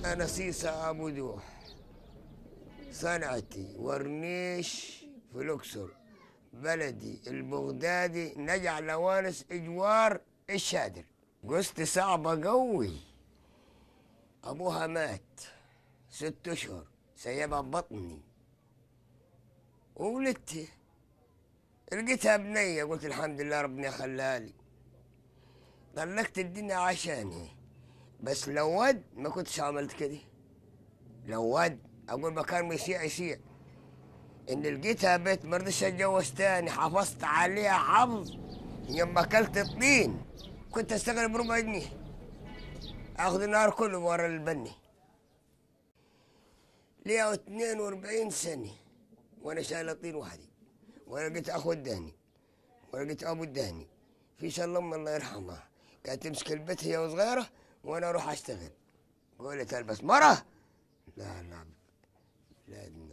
أنا سيسة أبو دوح صنعتي ورنيش في الأقصر بلدي البغدادي نجع لوانس إجوار الشادر قصتي صعبة قوي أبوها مات ست أشهر سيبها بطني وولدت لقيتها بنية قلت الحمد لله ربنا خلاها لي طلقت الدنيا عشاني بس لو ود ما كنتش عملت كده لو ود اقول مكان ما يسيع يسيع ان لقيتها بيت ما رضيتش اتجوز تاني حافظت عليها حفظ يوم اكلت الطين كنت اشتغل بربع جنيه اخذ النهار كله ورا البني ليها 42 سنه وانا شايل الطين وحدي وانا لقيت اخو الدهني وانا لقيت ابو الدهني في شاء الله الله يرحمها كانت تمسك البيت هي وصغيره وانا اروح اشتغل قولت البس مره لا لا بلادنا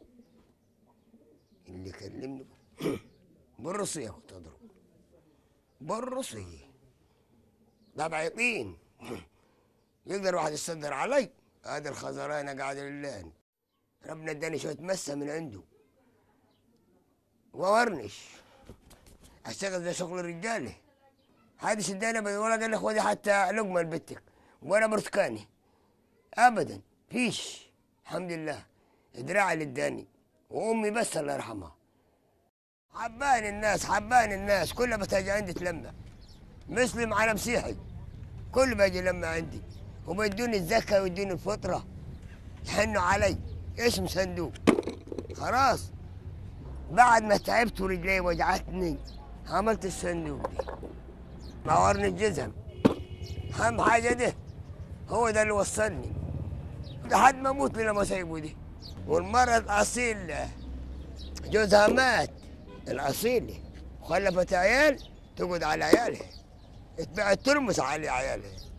اللي كلمني بالرصية كنت اضرب بالرصية طبعا يقين يقدر واحد يصدر علي هذا الخزرانة قاعد لله ربنا اداني شوية مسة من عنده وورنش اشتغل زي شغل الرجاله هذه شداني ابدا ولا قال لي خذي حتى لقمه لبتك ولا برتكاني ابدا فيش الحمد لله دراعي اللي اداني وامي بس الله يرحمها حباني الناس حباني الناس كلها بتجي عندي تلمع مسلم على مسيحي كل بيجي يلمع عندي وبيدوني الزكاة ويدوني الفطرة يحنوا علي اسم صندوق خلاص بعد ما تعبت ورجلي وجعتني عملت الصندوق دي نورني الجزم اهم حاجه ده هو ده اللي وصلني لحد ما اموت لنا مصايبه دي والمرة الأصيل جوزها مات الأصيل خلفت عيال تقعد على عيالها اتبعت ترمس على عيالها